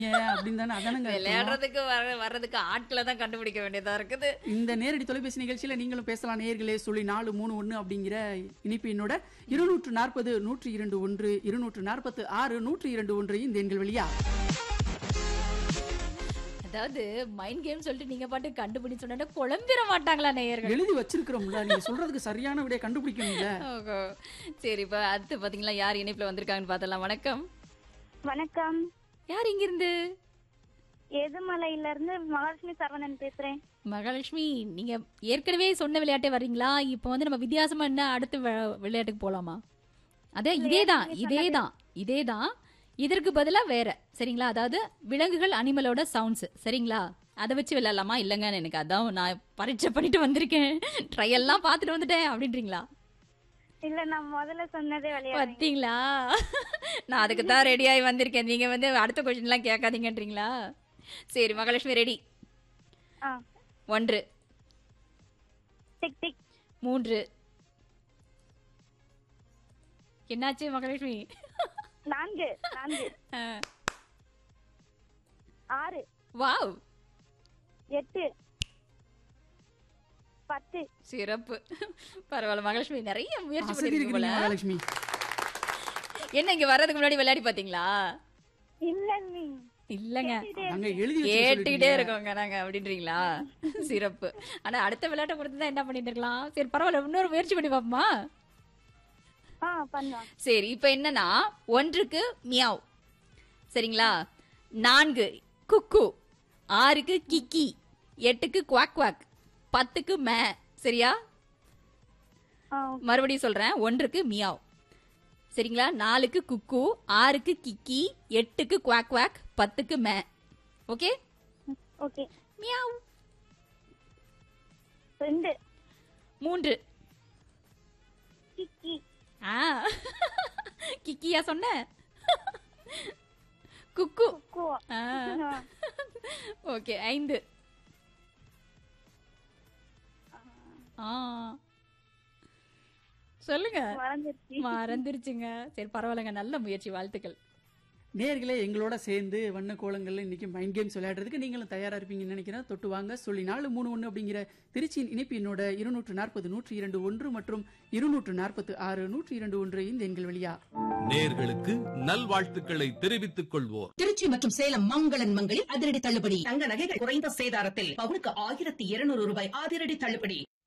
ஏன் அப்படின்னு தானே அதானங்க அர்த்தம். விளையாடுறதுக்கு வர வர்றதுக்கு ஆட்களை தான் கண்டுபிடிக்க வேண்டியதா இருக்குது இந்த நேரடி தொலைபேசி நிகழ்ச்சியில நீங்களும் பேசலாம் நேர்களே சொல்லி நாலு மூணு ஒண்ணு அப்படிங்கிற இனிப்பு என்னோட இருநூற்று நாற்பது நூற்றி இரண்டு ஒன்று இருநூற்று நாற்பத்து ஆறு நூற்றி இரண்டு ஒன்று இந்த எண்கள் வழியா அதாவது மைண்ட் கேம் சொல்லிட்டு நீங்க பாட்டு கண்டுபிடிச்சு சொன்னா குழம்பிட மாட்டாங்களா நேயர்கள் எழுதி வச்சிருக்கிறோம்ல நீங்க சொல்றதுக்கு சரியான விடைய கண்டுபிடிக்கணும்ல ஓஹோ. சரி இப்ப அடுத்து பாத்தீங்களா யார் இணைப்புல வந்திருக்காங்கன்னு பார்த்தலாம் வணக்கம் வணக்கம் யார் இங்க இருந்து எதுமலையில இருந்து மகாலட்சுமி சரவணன் பேசுறேன் மகாலட்சுமி நீங்க ஏற்கனவே சொன்ன விளையாட்டே வர்றீங்களா இப்போ வந்து நம்ம வித்தியாசமா என்ன அடுத்த வி- விளையாட்டுக்கு போலாமா அதே இதேதான் இதேதான் இதேதான் இதற்கு பதிலா வேற சரிங்களா அதாவது விலங்குகள் அனிமலோட சவுண்ட்ஸ் சரிங்களா அதை வச்சு விளையாடலாமா இல்லைங்க எனக்கு அதான் நான் பரீட்சை பண்ணிட்டு வந்திருக்கேன் ட்ரையெல்லாம் பார்த்துட்டு வந்துட்டேன் அப்படின்றீங்களா இல்ல நான் முதல்ல சொன்னதே விளையாடுறேன் பார்த்தீங்களா நான் அதுக்கு தான் ரெடி ஆகி வந்திருக்கேன் நீங்க வந்து அடுத்த கொஸ்டின்லாம் கேட்காதீங்கன்றீங்களா சரி மகாலட்சுமி ரெடி ஆ ஒன்று டிக் டிக் மூன்று என்னாச்சு மகாலட்சுமி நான்கு நான்கு ஆறு வாவ் எட்டு பத்து சிறப்பு பரவாயில்ல மகாலட்சுமி நிறைய முயற்சி அசதி பண்ணிருக்கீங்க போல இருக்கிறீங்க மகாலட்சுமி என்ன இங்க வர்றதுக்கு முன்னாடி விளையாடி பாத்தீங்களா இல்ல நீ இல்லங்க நாங்க எழுதி வச்சு கேட்டுக்கிட்டே சொல்லிருக்கீங்க. இருக்கோங்க நாங்க அப்படின்றீங்களா சிறப்பு ஆனா அடுத்த விளையாட்டை கொடுத்து தான் என்ன பண்ணிட்டு இருக்கலாம் சரி பரவாயில்ல இன்னொரு முயற்சி பண்ணி பாப்போமா ஆ பண்ணலாம் சரி இப்போ என்னன்னா ஒன்றுக்கு மியாவ் சரிங்களா நான்கு குக்கு ஆறுக்கு கிக்கி எட்டுக்கு குவாக் குவாக் பத்துக்கு மே சரியா ஆ மறுபடியும் சொல்றேன் ஒன்றுக்கு மியாவ் சரிங்களா நாலுக்கு குக்கு ஆறுக்கு கிக்கி எட்டுக்கு குவாக் குவாக் பத்துக்கு மே ஓகே ஓகே மியாவ் ரெண்டு மூன்று கிக்கி ஆ கிக்கியா சொன்ன குக்கு கு ஆ ஆ, ஓகே ஐந்து ஆ சொல்லுங்க மறந்துருச்சு மறந்துருச்சுங்க சரி பரவாயில்லைங்க நல்ல முயற்சி வாழ்த்துக்கள் நேர்களே எங்களோட சேர்ந்து வண்ண கோலங்கள்ல இன்னைக்கு மைண்ட் கேம்ஸ் விளையாடுறதுக்கு நீங்களும் தயாரா இருப்பீங்கன்னு நினைக்கிறேன் தொட்டு வாங்க சொல்லி நாலு மூணு ஒன்று அப்படிங்கிற திருச்சியின் இணைப்பு என்னோட இருநூற்று நாற்பது நூற்றி இரண்டு ஒன்று மற்றும் இருநூற்று நாற்பத்து ஆறு நூற்றி இரண்டு ஒன்று இந்த எண்கள் வழியா நேர்களுக்கு நல்வாழ்த்துக்களை தெரிவித்துக் கொள்வோர் திருச்சி மற்றும் சேலம் மங்களன் மங்களில் அதிரடி தள்ளுபடி தங்க நகைகள் குறைந்த சேதாரத்தில் பவுனுக்கு ஆயிரத்தி இருநூறு ரூபாய் அதிரடி தள்ளுபடி